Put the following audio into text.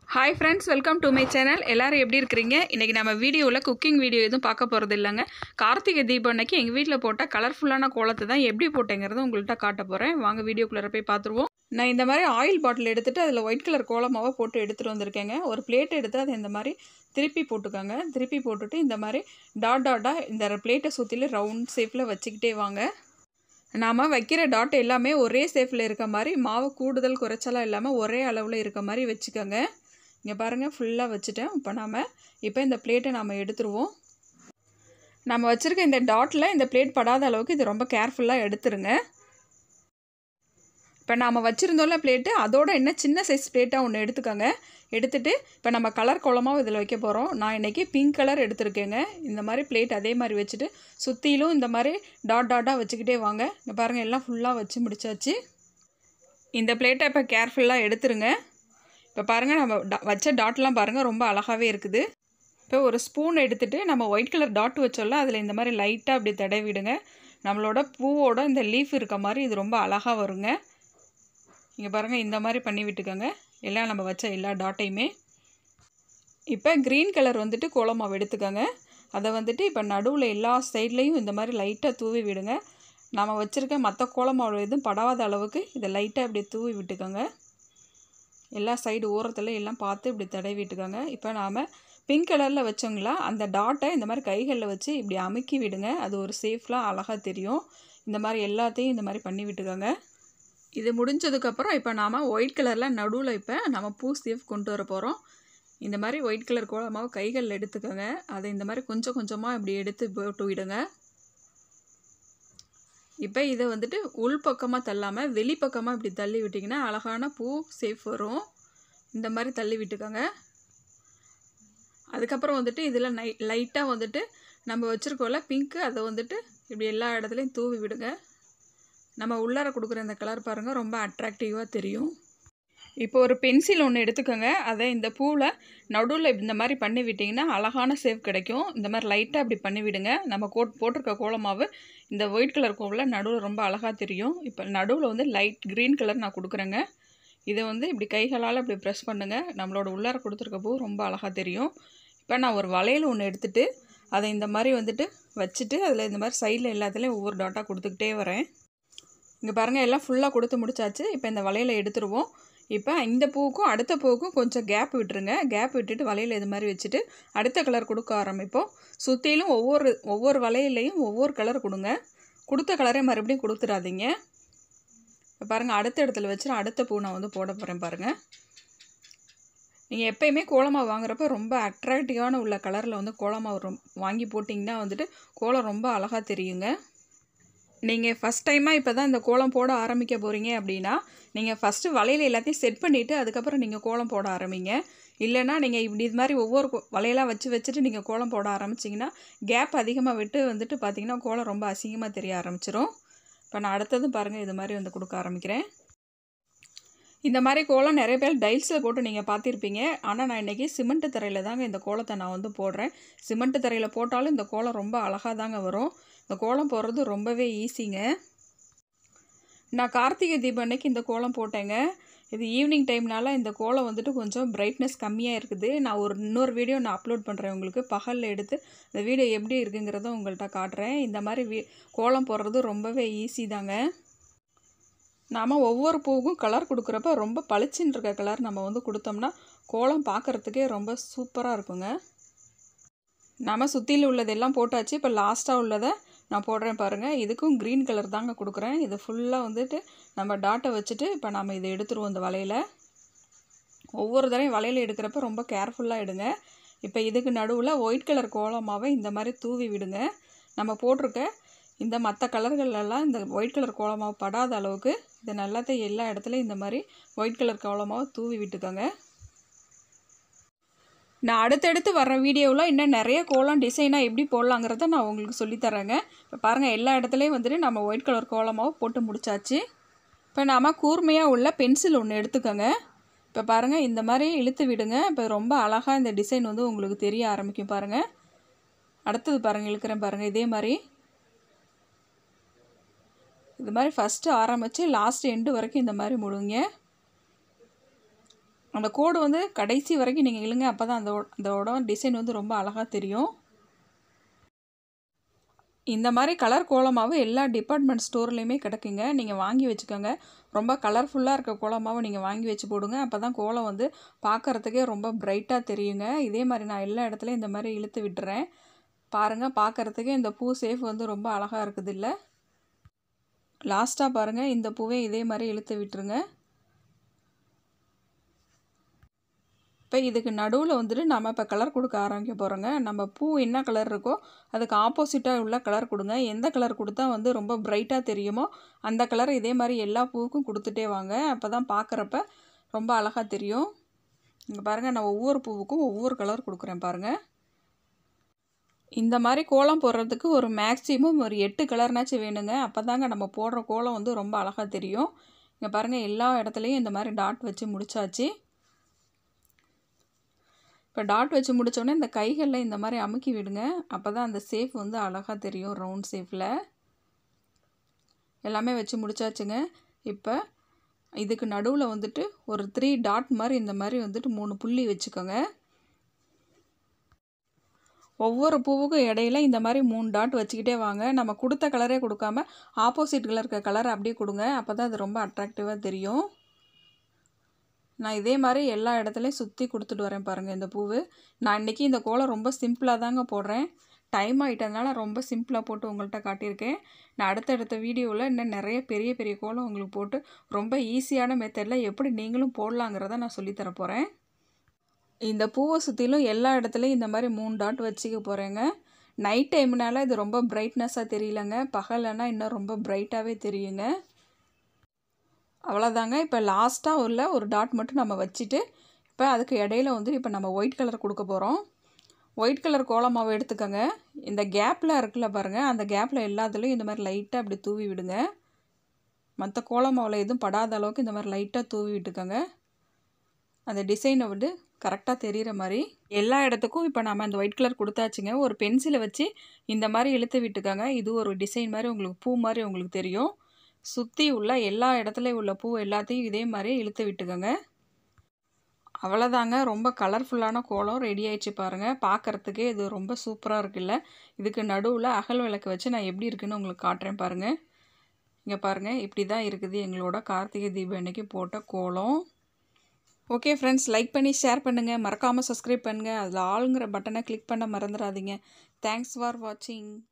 hi friends welcome to my channel எல்லாரும் எப்படி இருக்கிறீங்க இன்றைக்கி நம்ம வீடியோவில் குக்கிங் வீடியோ எதுவும் பார்க்க போகிறது இல்லைங்க கார்த்திகை தீபம் அன்னைக்கு எங்கள் வீட்டில் போட்ட கலர்ஃபுல்லான கோலத்தை தான் எப்படி போட்டேங்கிறத உங்கள்கிட்ட காட்ட போகிறேன் வாங்க வீடியோக்குள்ளே போய் பார்த்துருவோம் நான் இந்த மாதிரி ஆயில் பாட்டில் எடுத்துகிட்டு அதில் ஒயிட் கலர் கோலமாவை போட்டு எடுத்துகிட்டு வந்திருக்கேங்க ஒரு பிளேட் எடுத்து அதை இந்த மாதிரி திருப்பி போட்டுக்கோங்க திருப்பி போட்டுட்டு இந்த மாதிரி டாட் டாட்டாக இந்த பிளேட்டை சுற்றிலும் ரவுண்ட் ஷேப்பில் வச்சுக்கிட்டே வாங்க நாம் வைக்கிற டாட் எல்லாமே ஒரே ஷேப்பில் இருக்க மாதிரி மாவு கூடுதல் குறைச்சலாம் இல்லாமல் ஒரே அளவில் இருக்க மாதிரி வச்சுக்கோங்க இங்கே பாருங்கள் ஃபுல்லாக வச்சுட்டேன் இப்போ நாம் இப்போ இந்த பிளேட்டை நாம் எடுத்துருவோம் நம்ம வச்சுருக்க இந்த டாட்டில் இந்த பிளேட் படாத அளவுக்கு இது ரொம்ப கேர்ஃபுல்லாக எடுத்துருங்க இப்போ நாம் வச்சுருந்தோம்ல பிளேட்டு அதோட என்ன சின்ன சைஸ் பிளேட்டாக ஒன்று எடுத்துக்கோங்க எடுத்துகிட்டு இப்போ நம்ம கலர் குளமாக இதில் வைக்க போகிறோம் நான் இன்றைக்கி பிங்க் கலர் எடுத்திருக்கேங்க இந்த மாதிரி பிளேட் அதே மாதிரி வச்சுட்டு சுற்றிலும் இந்த மாதிரி டாட் டாட்டாக வச்சுக்கிட்டே வாங்க இங்கே பாருங்கள் எல்லாம் ஃபுல்லாக வச்சு முடிச்சாச்சு இந்த பிளேட்டை இப்போ கேர்ஃபுல்லாக எடுத்துருங்க இப்போ பாருங்கள் நம்ம டா வச்ச டாட்லாம் பாருங்கள் ரொம்ப அழகாகவே இருக்குது இப்போ ஒரு ஸ்பூன் எடுத்துகிட்டு நம்ம ஒயிட் கலர் டாட் வச்சோம்ல அதில் இந்த மாதிரி லைட்டாக அப்படி தடவிடுங்க நம்மளோட பூவோட இந்த லீஃப் இருக்க மாதிரி இது ரொம்ப அழகாக வருங்க இங்கே பாருங்கள் இந்த மாதிரி பண்ணி விட்டுக்கோங்க எல்லாம் நம்ம வச்ச எல்லா டாட்டையுமே இப்போ க்ரீன் கலர் வந்துட்டு கோலமாவு எடுத்துக்கோங்க அதை வந்துட்டு இப்போ நடுவில் எல்லா சைட்லேயும் இந்த மாதிரி லைட்டாக தூவி விடுங்க நம்ம வச்சுருக்க மற்ற கோலமாவு எதுவும் படாத அளவுக்கு இதை லைட்டாக இப்படி தூவி விட்டுக்கோங்க எல்லா சைடு ஓரத்தில் எல்லாம் பார்த்து இப்படி தடவி விட்டுக்கோங்க இப்போ நாம் பிங்க் கலரில் வச்சோங்களா அந்த டாட்டை இந்த மாதிரி கைகளில் வச்சு இப்படி அமுக்கி விடுங்க அது ஒரு சேஃப்லாம் அழகாக தெரியும் இந்த மாதிரி எல்லாத்தையும் இந்த மாதிரி பண்ணி விட்டுக்கோங்க இது முடிஞ்சதுக்கப்புறம் இப்போ நாம் ஒயிட் கலரில் நடுவில் இப்போ நம்ம பூ சேஃப் கொண்டு வர போகிறோம் இந்த மாதிரி ஒயிட் கலர் கோலமாவை கைகளில் எடுத்துக்கோங்க அதை இந்த மாதிரி கொஞ்சம் கொஞ்சமாக இப்படி எடுத்து போட்டு விடுங்க இப்போ இதை வந்துட்டு உள் பக்கமாக தள்ளாமல் வெளிப்பக்கமாக இப்படி தள்ளி விட்டிங்கன்னா அழகான பூ சேஃப் வரும் இந்த மாதிரி தள்ளி விட்டுக்கோங்க அதுக்கப்புறம் வந்துட்டு இதில் நை லைட்டாக வந்துட்டு நம்ம வச்சுருக்கோம்ல பிங்க்கு அதை வந்துட்டு இப்படி எல்லா இடத்துலையும் தூவி விடுங்க நம்ம உள்ளார கொடுக்குற இந்த கலர் பாருங்கள் ரொம்ப அட்ராக்டிவாக தெரியும் இப்போ ஒரு பென்சில் ஒன்று எடுத்துக்கோங்க அதை இந்த பூவில் நடுவில் இந்த மாதிரி பண்ணி விட்டிங்கன்னா அழகான சேவ் கிடைக்கும் இந்த மாதிரி லைட்டாக அப்படி பண்ணி விடுங்க நம்ம கோட் போட்டிருக்க கோலமாவு இந்த ஒயிட் கலர் கோவில் நடுவில் ரொம்ப அழகாக தெரியும் இப்போ நடுவில் வந்து லைட் க்ரீன் கலர் நான் கொடுக்குறேங்க இதை வந்து இப்படி கைகளால் இப்படி ப்ரெஸ் பண்ணுங்கள் நம்மளோட உள்ளார கொடுத்துருக்க பூ ரொம்ப அழகாக தெரியும் இப்போ நான் ஒரு வளையல் ஒன்று எடுத்துகிட்டு அதை இந்த மாதிரி வந்துட்டு வச்சுட்டு அதில் இந்த மாதிரி சைடில் எல்லாத்துலேயும் ஒவ்வொரு டாட்டாக கொடுத்துக்கிட்டே வரேன் இங்கே பாருங்கள் எல்லாம் ஃபுல்லாக கொடுத்து முடிச்சாச்சு இப்போ இந்த வளையலை எடுத்துருவோம் இப்போ இந்த பூவுக்கும் அடுத்த பூவுக்கும் கொஞ்சம் கேப் விட்டுருங்க கேப் விட்டுட்டு வளையல் இது மாதிரி வச்சுட்டு அடுத்த கலர் கொடுக்க ஆரம்பிப்போம் சுற்றிலும் ஒவ்வொரு ஒவ்வொரு வளையலையும் ஒவ்வொரு கலர் கொடுங்க கொடுத்த கலரே மறுபடியும் கொடுத்துடாதீங்க இப்போ பாருங்கள் அடுத்த இடத்துல வச்சு அடுத்த பூ நான் வந்து போட போகிறேன் பாருங்கள் நீங்கள் எப்போயுமே கோலமாவு வாங்குறப்ப ரொம்ப அட்ராக்டிவான உள்ள கலரில் வந்து கோலமாவு ரொம் வாங்கி போட்டிங்கன்னா வந்துட்டு கோலம் ரொம்ப அழகாக தெரியுங்க நீங்கள் ஃபஸ்ட் டைமாக இப்போ தான் இந்த கோலம் போட ஆரம்பிக்க போகிறீங்க அப்படின்னா நீங்கள் ஃபஸ்ட்டு வளையல் எல்லாத்தையும் செட் பண்ணிவிட்டு அதுக்கப்புறம் நீங்கள் கோலம் போட ஆரம்பிங்க இல்லைனா நீங்கள் இப்படி இது மாதிரி ஒவ்வொரு வளையலாக வச்சு வச்சுட்டு நீங்கள் கோலம் போட ஆரம்பிச்சிங்கன்னா கேப் அதிகமாக விட்டு வந்துட்டு பார்த்தீங்கன்னா கோலம் ரொம்ப அசிங்கமாக தெரிய ஆரம்பிச்சிரும் இப்போ நான் அடுத்ததும் பாருங்கள் இது மாதிரி வந்து கொடுக்க ஆரம்பிக்கிறேன் இந்த மாதிரி கோலம் நிறைய பேர் டைல்ஸில் போட்டு நீங்கள் பார்த்துருப்பீங்க ஆனால் நான் இன்றைக்கி சிமெண்ட்டு தரையில் தாங்க இந்த கோலத்தை நான் வந்து போடுறேன் சிமெண்ட்டு தரையில் போட்டாலும் இந்த கோலம் ரொம்ப அழகாக தாங்க வரும் இந்த கோலம் போடுறது ரொம்பவே ஈஸிங்க நான் கார்த்திகை தீபம் அன்னைக்கு இந்த கோலம் போட்டேங்க இது ஈவினிங் டைம்னால இந்த கோலம் வந்துட்டு கொஞ்சம் பிரைட்னஸ் கம்மியாக இருக்குது நான் ஒரு இன்னொரு வீடியோ நான் அப்லோட் பண்ணுறேன் உங்களுக்கு பகலில் எடுத்து இந்த வீடியோ எப்படி இருக்குங்கிறத உங்கள்கிட்ட காட்டுறேன் இந்த மாதிரி வீ கோலம் போடுறது ரொம்பவே ஈஸி தாங்க நாம் ஒவ்வொரு பூவுக்கும் கலர் கொடுக்குறப்ப ரொம்ப பளிச்சுன்னு இருக்க கலர் நம்ம வந்து கொடுத்தோம்னா கோலம் பார்க்குறதுக்கே ரொம்ப சூப்பராக இருக்குங்க நாம் சுற்றியில் உள்ளதெல்லாம் போட்டாச்சு இப்போ லாஸ்ட்டாக உள்ளதை நான் போடுறேன் பாருங்கள் இதுக்கும் க்ரீன் கலர் தாங்க கொடுக்குறேன் இது ஃபுல்லாக வந்துட்டு நம்ம டாட்டை வச்சுட்டு இப்போ நம்ம இதை எடுத்துருவோம் இந்த வலையில் ஒவ்வொரு தடவையும் வலையில் எடுக்கிறப்ப ரொம்ப கேர்ஃபுல்லாக எடுங்க இப்போ இதுக்கு நடுவில் ஒயிட் கலர் கோலமாவை இந்த மாதிரி தூவி விடுங்க நம்ம போட்டிருக்க இந்த மற்ற கலர்களெல்லாம் இந்த ஒயிட் கலர் கோலமாவு படாத அளவுக்கு இதை நல்லாத்தையும் எல்லா இடத்துலையும் இந்த மாதிரி ஒயிட் கலர் கோலமாவை தூவி விட்டுக்கோங்க நான் அடுத்தடுத்து வர்ற வீடியோவில் இன்னும் நிறைய கோலம் டிசைனாக எப்படி போடலாங்கிறத நான் உங்களுக்கு சொல்லித்தரேங்க இப்போ பாருங்கள் எல்லா இடத்துலையும் வந்துட்டு நம்ம ஒயிட் கலர் கோலமாவை போட்டு முடிச்சாச்சு இப்போ நாம் கூர்மையாக உள்ள பென்சில் ஒன்று எடுத்துக்கோங்க இப்போ பாருங்கள் இந்த மாதிரி இழுத்து விடுங்க இப்போ ரொம்ப அழகாக இந்த டிசைன் வந்து உங்களுக்கு தெரிய ஆரம்பிக்கும் பாருங்கள் அடுத்தது பாருங்கள் இழுக்கிறேன் பாருங்கள் இதே மாதிரி இது மாதிரி ஃபஸ்ட்டு ஆரம்பித்து லாஸ்ட் எண்டு வரைக்கும் இந்த மாதிரி முழுங்க அந்த கோடு வந்து கடைசி வரைக்கும் நீங்கள் இழுங்க அப்போ தான் அந்த அதோட டிசைன் வந்து ரொம்ப அழகாக தெரியும் இந்த மாதிரி கலர் கோலமாவு எல்லா டிபார்ட்மெண்ட் ஸ்டோர்லேயுமே கிடைக்குங்க நீங்கள் வாங்கி வச்சுக்கோங்க ரொம்ப கலர்ஃபுல்லாக இருக்க கோலமாவை நீங்கள் வாங்கி வச்சு போடுங்க அப்போ தான் கோலம் வந்து பார்க்குறதுக்கே ரொம்ப பிரைட்டாக தெரியுங்க இதே மாதிரி நான் எல்லா இடத்துலையும் இந்த மாதிரி இழுத்து விட்டுறேன் பாருங்கள் பார்க்குறதுக்கே இந்த பூ சேஃப் வந்து ரொம்ப அழகாக இருக்குது இல்லை லாஸ்ட்டாக பாருங்கள் இந்த பூவே இதே மாதிரி இழுத்து விட்டுருங்க இப்போ இதுக்கு நடுவில் வந்துட்டு நம்ம இப்போ கலர் கொடுக்க ஆரம்பிக்க போகிறோங்க நம்ம பூ என்ன கலர் இருக்கோ அதுக்கு ஆப்போசிட்டாக உள்ள கலர் கொடுங்க எந்த கலர் கொடுத்தா வந்து ரொம்ப பிரைட்டாக தெரியுமோ அந்த கலர் இதே மாதிரி எல்லா பூவுக்கும் கொடுத்துட்டே வாங்க அப்போ தான் பார்க்குறப்ப ரொம்ப அழகாக தெரியும் இங்கே பாருங்கள் நான் ஒவ்வொரு பூவுக்கும் ஒவ்வொரு கலர் கொடுக்குறேன் பாருங்கள் இந்த மாதிரி கோலம் போடுறதுக்கு ஒரு மேக்ஸிமம் ஒரு எட்டு கலர்னாச்சும் வேணுங்க அப்போ தாங்க நம்ம போடுற கோலம் வந்து ரொம்ப அழகாக தெரியும் இங்கே பாருங்கள் எல்லா இடத்துலையும் இந்த மாதிரி டாட் வச்சு முடிச்சாச்சு இப்போ டாட் வச்சு முடித்தோடனே இந்த கைகளில் இந்த மாதிரி அமுக்கி விடுங்க அப்போ தான் அந்த சேஃப் வந்து அழகாக தெரியும் ரவுண்ட் சேஃபில் எல்லாமே வச்சு முடிச்சாச்சுங்க இப்போ இதுக்கு நடுவில் வந்துட்டு ஒரு த்ரீ டாட் மாதிரி இந்த மாதிரி வந்துட்டு மூணு புள்ளி வச்சுக்கோங்க ஒவ்வொரு பூவுக்கும் இடையில இந்த மாதிரி மூணு டாட் வச்சுக்கிட்டே வாங்க நம்ம கொடுத்த கலரே கொடுக்காம ஆப்போசிட் கலர் இருக்க கலர் அப்படியே கொடுங்க அப்போ தான் அது ரொம்ப அட்ராக்டிவாக தெரியும் நான் இதே மாதிரி எல்லா இடத்துலையும் சுற்றி கொடுத்துட்டு வரேன் பாருங்கள் இந்த பூவு நான் இன்றைக்கி இந்த கோலம் ரொம்ப சிம்பிளாக தாங்க போடுறேன் டைம் ஆகிட்டதுனால ரொம்ப சிம்பிளாக போட்டு உங்கள்கிட்ட காட்டியிருக்கேன் நான் அடுத்தடுத்த வீடியோவில் இன்னும் நிறைய பெரிய பெரிய கோலம் உங்களுக்கு போட்டு ரொம்ப ஈஸியான மெத்தடில் எப்படி நீங்களும் போடலாங்கிறத நான் சொல்லித்தர போகிறேன் இந்த பூவை சுற்றிலும் எல்லா இடத்துலையும் இந்த மாதிரி மூணு டாட் வச்சுக்க போகிறேங்க நைட் டைம்னால இது ரொம்ப பிரைட்னஸாக தெரியலங்க பகலன்னா இன்னும் ரொம்ப பிரைட்டாகவே தெரியுங்க அவ்வளோதாங்க இப்போ லாஸ்ட்டாக உள்ள ஒரு டாட் மட்டும் நம்ம வச்சுட்டு இப்போ அதுக்கு இடையில வந்து இப்போ நம்ம ஒயிட் கலர் கொடுக்க போகிறோம் ஒயிட் கலர் கோலமாவை எடுத்துக்கோங்க இந்த கேப்பில் இருக்குல்ல பாருங்கள் அந்த கேப்பில் எல்லாத்துலேயும் இந்த மாதிரி லைட்டாக அப்படி தூவி விடுங்க மற்ற கோலமாவில் எதுவும் படாத அளவுக்கு இந்த மாதிரி லைட்டாக தூவி விட்டுக்கோங்க அந்த டிசைனை வந்து கரெக்டாக தெரிகிற மாதிரி எல்லா இடத்துக்கும் இப்போ நம்ம அந்த ஒயிட் கலர் கொடுத்தாச்சுங்க ஒரு பென்சிலை வச்சு இந்த மாதிரி இழுத்து விட்டுக்கோங்க இது ஒரு டிசைன் மாதிரி உங்களுக்கு பூ மாதிரி உங்களுக்கு தெரியும் சுற்றி உள்ள எல்லா இடத்துலையும் உள்ள பூ எல்லாத்தையும் இதே மாதிரி இழுத்து விட்டுக்கோங்க அவ்வளோதாங்க ரொம்ப கலர்ஃபுல்லான கோலம் ரெடி ஆயிடுச்சு பாருங்கள் பார்க்குறதுக்கே இது ரொம்ப சூப்பராக இருக்குல்ல இதுக்கு நடுவில் அகல் விளக்கு வச்சு நான் எப்படி இருக்குன்னு உங்களுக்கு காட்டுறேன் பாருங்கள் இங்கே பாருங்கள் இப்படி தான் இருக்குது எங்களோட கார்த்திகை தீபம் அன்னைக்கு போட்ட கோலம் ஓகே ஃப்ரெண்ட்ஸ் லைக் பண்ணி ஷேர் பண்ணுங்கள் மறக்காமல் சப்ஸ்கிரைப் பண்ணுங்கள் அதில் ஆளுங்கிற பட்டனை கிளிக் பண்ண மறந்துடாதீங்க தேங்க்ஸ் ஃபார் வாட்சிங்